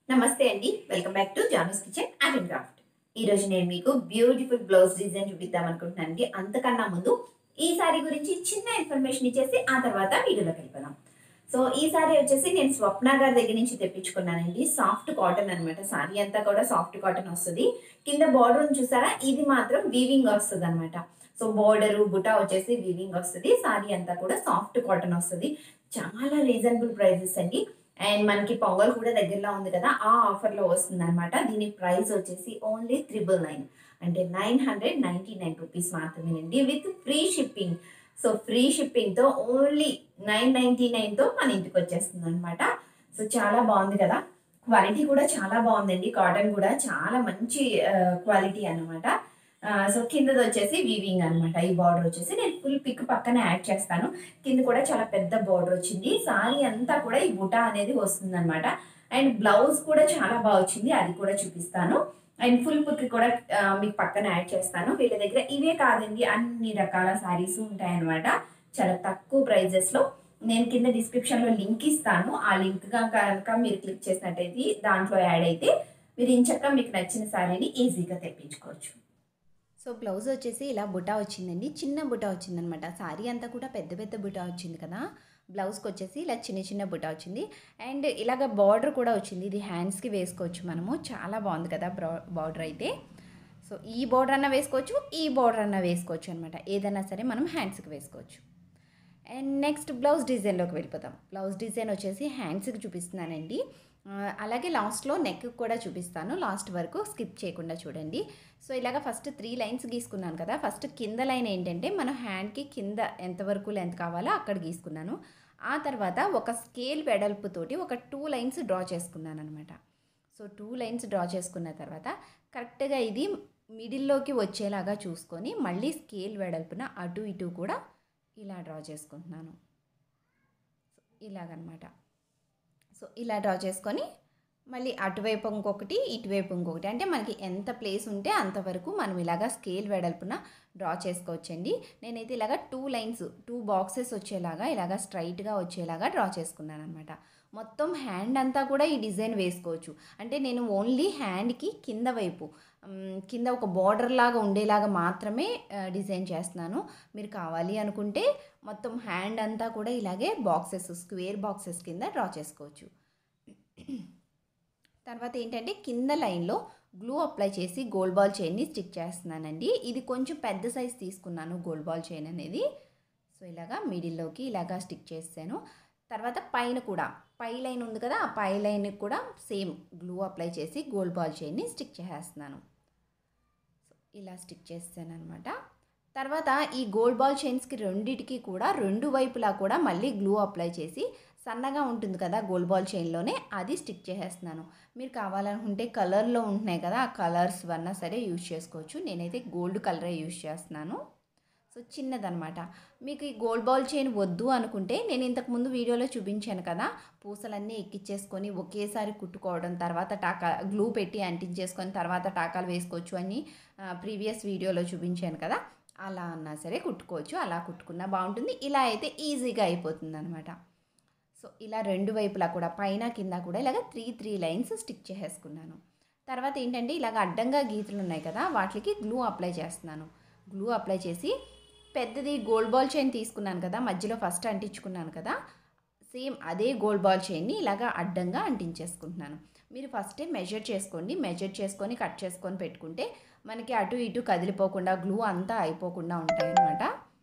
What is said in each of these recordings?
నమస్తే అండి welcome back to Janu's kitchen and craft ఈ రోజు నేను మీకు బ్యూటిఫుల్ బ్లౌజ్ డిజైన్ చూపిద్దాం అనుకుంటున్నాను అండి అంతకన్నా ముందు ఈ సారీ గురించి చిన్న ఇన్ఫర్మేషన్ ఇచ్చేసి ఆ తర్వాత వీడియోలోకి వెళ్ళిపోదాం సో ఈ సారీ వచ్చేసి నేను స్వప్న గారి దగ్గర నుంచి తెప్పించుకున్నానండి సాఫ్ట్ కాటన్ అన్నమాట సారీ అంతా కూడా సాఫ్ట్ కాటన్ వస్తుంది కింద బార్డర్ చూసారా ఇది మాత్రం వీవింగ్ వస్తుంది అనమాట సో బోర్డర్ బుటా వచ్చేసి వీవింగ్ వస్తుంది సారీ అంతా కూడా సాఫ్ట్ కాటన్ వస్తుంది చాలా రీజనబుల్ ప్రైజెస్ అండి అండ్ మనకి పొంగల్ కూడా దగ్గరలో ఉంది కదా ఆ ఆఫర్లో వస్తుంది అనమాట దీని ప్రైస్ వచ్చేసి ఓన్లీ త్రిబుల్ నైన్ అంటే nine hundred ninety nine rupees మాత్రమేనండి with free shipping so free షిప్పింగ్తో ఓన్లీ నైన్ నైంటీ నైన్తో మన ఇంటికి వచ్చేస్తుంది అనమాట సో చాలా బాగుంది కదా క్వాలిటీ కూడా చాలా బాగుందండి కాటన్ కూడా చాలా మంచి క్వాలిటీ అనమాట సో కిందది వచ్చేసి వీవింగ్ అనమాట ఈ బార్డర్ వచ్చేసి నేను ఫుల్ పిక్ పక్కన యాడ్ చేస్తాను కింద కూడా చాలా పెద్ద బార్డర్ వచ్చింది సారీ అంతా కూడా ఈ బుటా అనేది వస్తుంది అనమాట అండ్ బ్లౌజ్ కూడా చాలా బాగా వచ్చింది అది కూడా చూపిస్తాను అండ్ ఫుల్ పిక్ కూడా ఆ, మీకు పక్కన యాడ్ చేస్తాను వీళ్ళ దగ్గర ఇవే కాదండి అన్ని రకాల శారీస్ ఉంటాయన్నమాట చాలా తక్కువ ప్రైజెస్లో నేను కింద డిస్క్రిప్షన్లో లింక్ ఇస్తాను ఆ లింక్ కనుక మీరు క్లిక్ చేసినట్టయితే దాంట్లో యాడ్ అయితే మీరు ఇంచక్క మీకు నచ్చిన శారీని ఈజీగా తెప్పించుకోవచ్చు సో బ్లౌజ్ వచ్చేసి ఇలా బుటా వచ్చిందండి చిన్న బుటా వచ్చిందనమాట సారీ అంతా కూడా పెద్ద పెద్ద బుటా వచ్చింది కదా బ్లౌజ్కి వచ్చేసి ఇలా చిన్న చిన్న బుటా వచ్చింది అండ్ ఇలాగ బార్డర్ కూడా వచ్చింది ఇది హ్యాండ్స్కి వేసుకోవచ్చు మనము చాలా బాగుంది కదా బార్డర్ అయితే సో ఈ బార్డర్ అన్న వేసుకోవచ్చు ఈ బార్డర్ అన్న వేసుకోవచ్చు అనమాట ఏదైనా సరే మనం హ్యాండ్స్కి వేసుకోవచ్చు అండ్ నెక్స్ట్ బ్లౌజ్ డిజైన్లోకి వెళ్ళిపోతాం బ్లౌజ్ డిజైన్ వచ్చేసి హ్యాండ్స్కి చూపిస్తున్నానండి ఆ, అలాగే లాస్ట్లో నెక్ కూడా చూపిస్తాను లాస్ట్ వరకు స్కిప్ చేయకుండా చూడండి సో ఇలాగ ఫస్ట్ త్రీ లైన్స్ గీసుకున్నాను కదా ఫస్ట్ కింద లైన్ ఏంటంటే మన హ్యాండ్కి కింద ఎంతవరకు లెంత్ కావాలో అక్కడ గీసుకున్నాను ఆ తర్వాత ఒక స్కేల్ వెడల్పుతోటి ఒక టూ లైన్స్ డ్రా చేసుకున్నాను అనమాట సో టూ లైన్స్ డ్రా చేసుకున్న తర్వాత కరెక్ట్గా ఇది మిడిల్లోకి వచ్చేలాగా చూసుకొని మళ్ళీ స్కేల్ వెడల్పున అటు ఇటు కూడా ఇలా డ్రా చేసుకుంటున్నాను సో ఇలాగనమాట సో ఇలా డ్రా చేసుకొని మళ్ళీ అటువైపు ఇంకొకటి ఇటువైపు ఇంకొకటి అంటే మనకి ఎంత ప్లేస్ ఉంటే అంతవరకు మనం ఇలాగా స్కేల్ వెడల్పున డ్రా చేసుకోవచ్చండి నేనైతే ఇలాగ టూ లైన్స్ టూ బాక్సెస్ వచ్చేలాగా ఇలాగ స్ట్రైట్గా వచ్చేలాగా డ్రా చేసుకున్నాను అనమాట మొత్తం హ్యాండ్ అంతా కూడా ఈ డిజైన్ వేసుకోవచ్చు అంటే నేను ఓన్లీ హ్యాండ్కి కింద వైపు మ్, కింద ఒక బార్డర్ లాగా ఉండేలాగా మాత్రమే ఆ, డిజైన్ చేస్తున్నాను మీరు కావాలి అనుకుంటే మొత్తం హ్యాండ్ అంతా కూడా ఇలాగే బాక్సెస్ స్క్వేర్ బాక్సెస్ కింద డ్రా చేసుకోవచ్చు తర్వాత ఏంటంటే కింద లైన్లో గ్లూ అప్లై చేసి గోల్డ్ బాల్ చైన్ని స్టిక్ చేస్తున్నానండి ఇది కొంచెం పెద్ద సైజ్ తీసుకున్నాను గోల్డ్ బాల్ చైన్ అనేది సో ఇలాగా మిడిల్లోకి ఇలాగా స్టిక్ చేసాను తర్వాత పైన కూడా పై లైన్ ఉంది కదా ఆ పై లైన్కి కూడా సేమ్ గ్లూ అప్లై చేసి గోల్డ్ బాల్ చైన్ని స్టిక్ చేసేస్తున్నాను సో ఇలా స్టిక్ చేస్తాను అనమాట తర్వాత ఈ గోల్డ్ బాల్ చైన్స్కి రెండిటికి కూడా రెండు వైపులా కూడా మళ్ళీ గ్లూ అప్లై చేసి సన్నగా ఉంటుంది కదా గోల్డ్ బాల్ చైన్లోనే అది స్టిక్ చేసేస్తున్నాను మీరు కావాలనుకుంటే కలర్లో ఉంటున్నాయి కదా ఆ కలర్స్ వన్నా సరే యూజ్ చేసుకోవచ్చు నేనైతే గోల్డ్ కలరే యూజ్ చేస్తున్నాను సో చిన్నదనమాట మీకు ఈ గోల్డ్ బాల్ చైన్ వద్దు అనుకుంటే నేను ఇంతకు ముందు వీడియోలో చూపించాను కదా పూసలన్నీ ఎక్కిచ్చేసుకొని ఒకేసారి కుట్టుకోవడం తర్వాత టాకా గ్లూ పెట్టి అంటించేసుకొని తర్వాత టాకాలు వేసుకోవచ్చు అని ప్రీవియస్ వీడియోలో చూపించాను కదా అలా అన్నా సరే కుట్టుకోవచ్చు అలా కుట్టుకున్నా బాగుంటుంది ఇలా అయితే ఈజీగా అయిపోతుంది అనమాట సో ఇలా రెండు వైపులా కూడా పైన కింద కూడా ఇలాగ త్రీ త్రీ లైన్స్ స్టిక్ చేసేసుకున్నాను తర్వాత ఏంటంటే ఇలాగ అడ్డంగా గీతలు ఉన్నాయి కదా వాటికి గ్లూ అప్లై చేస్తున్నాను గ్లూ అప్లై చేసి పెద్దది గోల్డ్ బాల్ చైన్ తీసుకున్నాను కదా మధ్యలో ఫస్ట్ అంటించుకున్నాను కదా సేమ్ అదే గోల్డ్ బాల్ చైన్ని ఇలాగ అడ్డంగా అంటించేసుకుంటున్నాను మీరు ఫస్టే మెజర్ చేసుకోండి మెజర్ చేసుకొని కట్ చేసుకొని పెట్టుకుంటే మనకి అటు ఇటు కదిలిపోకుండా గ్లూ అంతా అయిపోకుండా ఉంటాయన్నమాట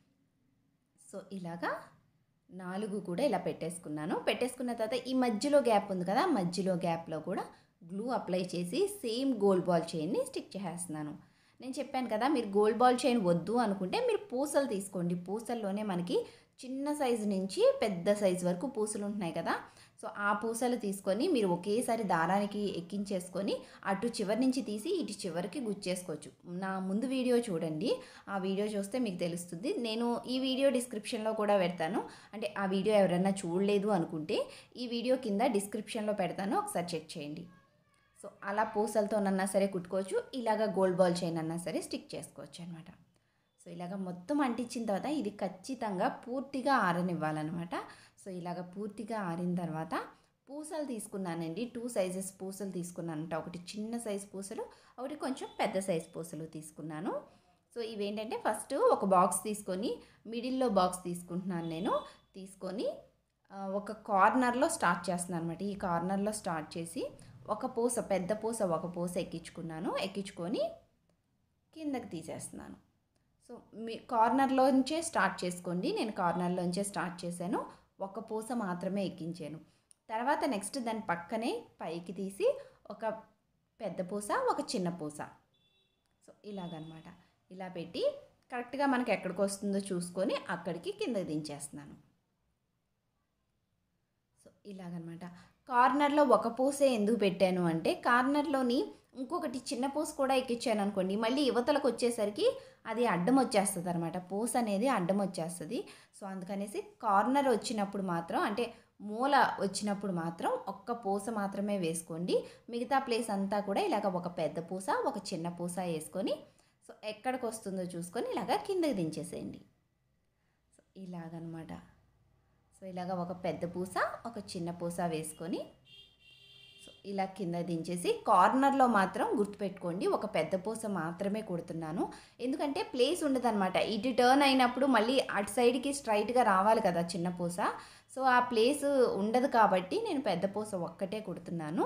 సో ఇలాగా నాలుగు కూడా ఇలా పెట్టేసుకున్నాను పెట్టేసుకున్న తర్వాత ఈ మధ్యలో గ్యాప్ ఉంది కదా మధ్యలో గ్యాప్లో కూడా గ్లూ అప్లై చేసి సేమ్ గోల్డ్ బాల్ చైన్ని స్టిక్ చేసేస్తున్నాను నేను చెప్పాను కదా మీరు గోల్డ్ బాల్ చైన్ వద్దు అనుకుంటే మీరు పూసలు తీసుకోండి పూసల్లోనే మనకి చిన్న సైజు నుంచి పెద్ద సైజు వరకు పూసలు ఉంటున్నాయి కదా సో ఆ పూసలు తీసుకొని మీరు ఒకేసారి దారానికి ఎక్కించేసుకొని అటు చివరి నుంచి తీసి ఇటు చివరికి గుచ్చేసుకోవచ్చు నా ముందు వీడియో చూడండి ఆ వీడియో చూస్తే మీకు తెలుస్తుంది నేను ఈ వీడియో డిస్క్రిప్షన్లో కూడా పెడతాను అంటే ఆ వీడియో ఎవరైనా చూడలేదు అనుకుంటే ఈ వీడియో కింద డిస్క్రిప్షన్లో పెడతాను ఒకసారి చెక్ చేయండి సో అలా పూసలతోనన్నా సరే కుట్టుకోవచ్చు ఇలాగ గోల్డ్ బాల్ చైన్ అన్నా సరే స్టిక్ చేసుకోవచ్చు అనమాట సో ఇలాగ మొత్తం అంటించిన తర్వాత ఇది ఖచ్చితంగా పూర్తిగా ఆరనివ్వాలన్నమాట సో ఇలాగ పూర్తిగా ఆరిన తర్వాత పూసలు తీసుకున్నానండి టూ సైజెస్ పూసలు తీసుకున్నానంట ఒకటి చిన్న సైజ్ పూసలు ఒకటి కొంచెం పెద్ద సైజ్ పూసలు తీసుకున్నాను సో ఇవేంటంటే ఫస్ట్ ఒక బాక్స్ తీసుకొని మిడిల్లో బాక్స్ తీసుకుంటున్నాను నేను తీసుకొని ఆ, ఒక కార్నర్లో స్టార్ట్ చేస్తున్నాను అనమాట ఈ కార్నర్లో స్టార్ట్ చేసి ఒక పూస పెద్ద పూస ఒక పూస ఎక్కించుకున్నాను ఎక్కించుకొని కిందకి తీసేస్తున్నాను సో మీ కార్నర్లోంచే స్టార్ట్ చేసుకోండి నేను కార్నర్లోంచే స్టార్ట్ చేశాను ఒక పూస మాత్రమే ఎక్కించాను తర్వాత నెక్స్ట్ దాని పక్కనే పైకి తీసి ఒక పెద్ద పూస ఒక చిన్న పూస సో ఇలాగనమాట ఇలా పెట్టి కరెక్ట్గా మనకి ఎక్కడికి వస్తుందో చూసుకొని అక్కడికి కిందకి దించేస్తున్నాను సో ఇలాగనమాట కార్నర్లో ఒక పూసే ఎందుకు పెట్టాను అంటే కార్నర్లోని ఇంకొకటి చిన్న పూస కూడా ఎక్కించాను అనుకోండి మళ్ళీ యువతలకు వచ్చేసరికి అది అడ్డం వచ్చేస్తుంది అనమాట పూస అనేది అడ్డం వచ్చేస్తుంది సో అందుకనేసి కార్నర్ వచ్చినప్పుడు మాత్రం అంటే మూల వచ్చినప్పుడు మాత్రం ఒక్క పూస మాత్రమే వేసుకోండి మిగతా ప్లేస్ అంతా కూడా ఇలాగ ఒక పెద్ద పూస ఒక చిన్న పూస వేసుకొని సో ఎక్కడికి వస్తుందో చూసుకొని ఇలాగ కిందకి దించేసేయండి సో ఇలాగనమాట సో ఇలాగ ఒక పెద్ద పూస ఒక చిన్న పూస వేసుకొని సో ఇలా కింద దించేసి కార్నర్లో మాత్రం గుర్తుపెట్టుకోండి ఒక పెద్ద పూస మాత్రమే కుడుతున్నాను ఎందుకంటే ప్లేస్ ఉండదన్నమాట ఇటు టర్న్ అయినప్పుడు మళ్ళీ అటు సైడ్కి స్ట్రైట్గా రావాలి కదా చిన్న పూస సో ఆ ప్లేస్ ఉండదు కాబట్టి నేను పెద్ద పూస ఒక్కటే కుడుతున్నాను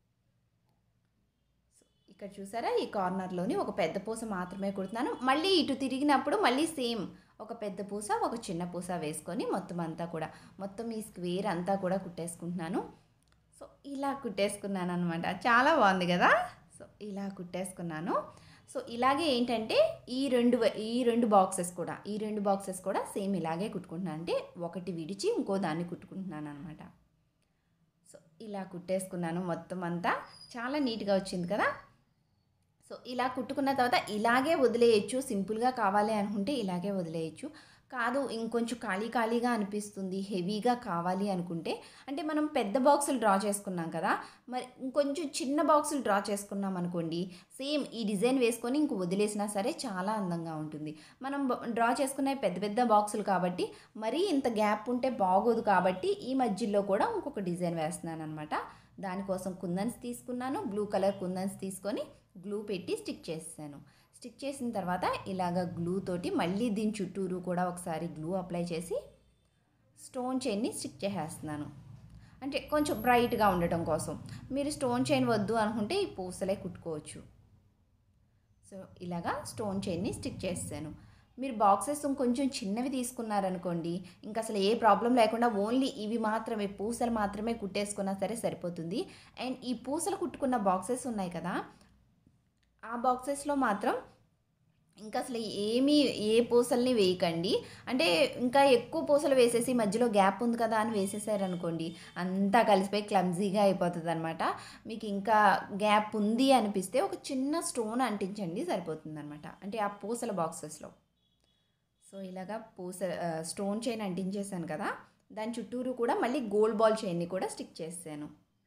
సో ఇక్కడ చూసారా ఈ కార్నర్లోని ఒక పెద్ద పూస మాత్రమే కుడుతున్నాను మళ్ళీ ఇటు తిరిగినప్పుడు మళ్ళీ సేమ్ ఒక పెద్ద పూస ఒక చిన్న పూస వేసుకొని మొత్తం అంతా కూడా మొత్తం ఈ స్క్వేర్ అంతా కూడా కుట్టేసుకుంటున్నాను సో ఇలా కుట్టేసుకున్నాను అనమాట చాలా బాగుంది కదా సో ఇలా కుట్టేసుకున్నాను సో ఇలాగే ఏంటంటే ఈ రెండు వ- ఈ రెండు బాక్సెస్ కూడా ఈ రెండు బాక్సెస్ కూడా సేమ్ ఇలాగే కుట్టుకుంటున్నాను అంటే ఒకటి విడిచి ఇంకో దాన్ని కుట్టుకుంటున్నాను అనమాట సో ఇలా కుట్టేసుకున్నాను మొత్తం అంతా చాలా నీట్గా వచ్చింది కదా సో ఇలా కుట్టుకున్న తర్వాత ఇలాగే వదిలేయచ్చు సింపుల్గా కావాలి అనుకుంటే ఇలాగే వదిలేయచ్చు కాదు ఇంకొంచెం ఖాళీ ఖాళీగా అనిపిస్తుంది హెవీగా కావాలి అనుకుంటే అంటే మనం పెద్ద బాక్సులు డ్రా చేసుకున్నాం కదా మరి ఇంకొంచెం చిన్న బాక్సులు డ్రా చేసుకున్నాం అనుకోండి సేమ్ ఈ డిజైన్ వేసుకొని ఇంక వదిలేసినా సరే చాలా అందంగా ఉంటుంది మనం బ- డ్రా చేసుకునే పెద్ద పెద్ద బాక్సులు కాబట్టి మరీ ఇంత గ్యాప్ ఉంటే బాగోదు కాబట్టి ఈ మధ్యలో కూడా ఇంకొక డిజైన్ వేస్తున్నాను అనమాట దానికోసం కుందన్స్ తీసుకున్నాను బ్లూ కలర్ కుందన్స్ తీసుకొని గ్లూ పెట్టి స్టిక్ చేసాను స్టిక్ చేసిన తర్వాత ఇలాగ గ్లూ తోటి మళ్ళీ దీని చుట్టూరు కూడా ఒకసారి గ్లూ అప్లై చేసి స్టోన్ చైన్ని స్టిక్ చేసేస్తున్నాను అంటే కొంచెం బ్రైట్గా ఉండటం కోసం మీరు స్టోన్ చైన్ వద్దు అనుకుంటే ఈ పూసలే కుట్టుకోవచ్చు సో ఇలాగా స్టోన్ చైన్ని స్టిక్ చేస్తాను మీరు బాక్సెస్ కొంచెం చిన్నవి తీసుకున్నారనుకోండి ఇంకా అసలు ఏ ప్రాబ్లం లేకుండా ఓన్లీ ఇవి మాత్రమే పూసలు మాత్రమే కుట్టేసుకున్నా సరే సరిపోతుంది అండ్ ఈ పూసలు కుట్టుకున్న బాక్సెస్ ఉన్నాయి కదా ఆ బాక్సెస్లో మాత్రం ఇంకా అసలు ఏమీ ఏ పూసల్ని వేయకండి అంటే ఇంకా ఎక్కువ పూసలు వేసేసి మధ్యలో గ్యాప్ ఉంది కదా అని వేసేసారనుకోండి అంతా కలిసిపోయి క్లమ్జీగా అయిపోతుంది అనమాట మీకు ఇంకా గ్యాప్ ఉంది అనిపిస్తే ఒక చిన్న స్టోన్ అంటించండి సరిపోతుంది అనమాట అంటే ఆ పూసల బాక్సెస్లో సో ఇలాగా పూస ఆ, స్టోన్ చైన్ అంటించేసాను కదా దాని చుట్టూరు కూడా మళ్ళీ గోల్డ్ బాల్ చైన్ని కూడా స్టిక్ చేసాను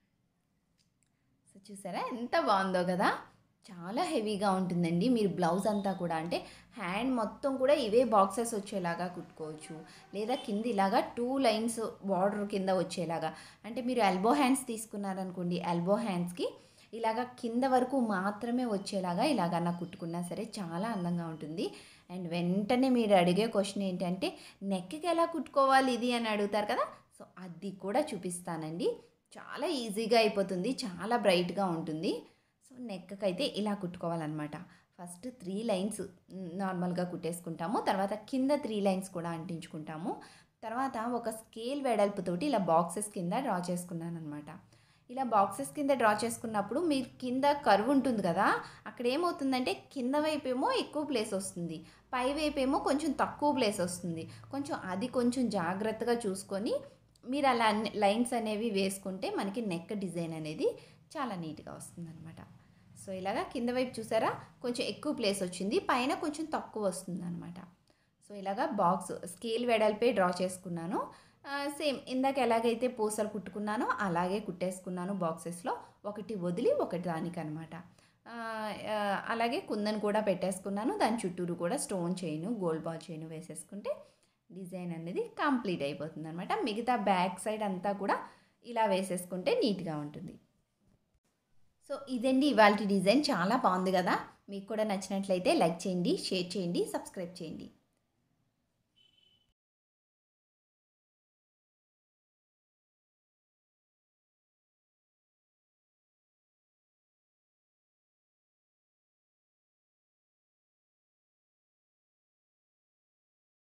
సో చూసారా ఎంత బాగుందో కదా చాలా హెవీగా ఉంటుందండి మీరు బ్లౌజ్ అంతా కూడా అంటే హ్యాండ్ మొత్తం కూడా ఇవే బాక్సెస్ వచ్చేలాగా కుట్టుకోవచ్చు లేదా కింద ఇలాగా టూ లైన్స్ బార్డర్ కింద వచ్చేలాగా అంటే మీరు ఎల్బో హ్యాండ్స్ తీసుకున్నారనుకోండి ఎల్బో హ్యాండ్స్కి ఇలాగా కింద వరకు మాత్రమే వచ్చేలాగా ఇలాగన్నా కుట్టుకున్నా సరే చాలా అందంగా ఉంటుంది అండ్ వెంటనే మీరు అడిగే క్వశ్చన్ ఏంటంటే నెక్కి ఎలా కుట్టుకోవాలి ఇది అని అడుగుతారు కదా సో అది కూడా చూపిస్తానండి చాలా ఈజీగా అయిపోతుంది చాలా బ్రైట్గా ఉంటుంది సో నెక్కి అయితే ఇలా కుట్టుకోవాలన్నమాట ఫస్ట్ త్రీ లైన్స్ నార్మల్గా కుట్టేసుకుంటాము తర్వాత కింద త్రీ లైన్స్ కూడా అంటించుకుంటాము తర్వాత ఒక స్కేల్ వెడల్పుతోటి ఇలా బాక్సెస్ కింద డ్రా చేసుకున్నాను అనమాట ఇలా బాక్సెస్ కింద డ్రా చేసుకున్నప్పుడు మీరు కింద కర్వ్ ఉంటుంది కదా అక్కడ ఏమవుతుందంటే కింద వైపు ఏమో ఎక్కువ ప్లేస్ వస్తుంది పై వైపు ఏమో కొంచెం తక్కువ ప్లేస్ వస్తుంది కొంచెం అది కొంచెం జాగ్రత్తగా చూసుకొని మీరు అలా అన్ని లైన్స్ అనేవి వేసుకుంటే మనకి నెక్ డిజైన్ అనేది చాలా నీట్గా వస్తుంది అనమాట సో ఇలాగా కింద వైపు చూసారా కొంచెం ఎక్కువ ప్లేస్ వచ్చింది పైన కొంచెం తక్కువ వస్తుంది అనమాట సో ఇలాగా బాక్స్ స్కేల్ వెడల్పే డ్రా చేసుకున్నాను సేమ్ ఇందాక ఎలాగైతే పూసలు కుట్టుకున్నానో అలాగే కుట్టేసుకున్నాను బాక్సెస్లో ఒకటి వదిలి ఒకటి దానికి అనమాట అలాగే కుందన్ కూడా పెట్టేసుకున్నాను దాని చుట్టూరు కూడా stone chain gold ball chain వేసేసుకుంటే డిజైన్ అనేది కంప్లీట్ అయిపోతుంది అనమాట మిగతా బ్యాక్ సైడ్ అంతా కూడా ఇలా వేసేసుకుంటే నీట్గా ఉంటుంది సో ఇదండి ఇవాళ డిజైన్ చాలా బాగుంది కదా మీకు కూడా నచ్చినట్లయితే లైక్ చేయండి షేర్ చేయండి సబ్స్క్రైబ్ చేయండి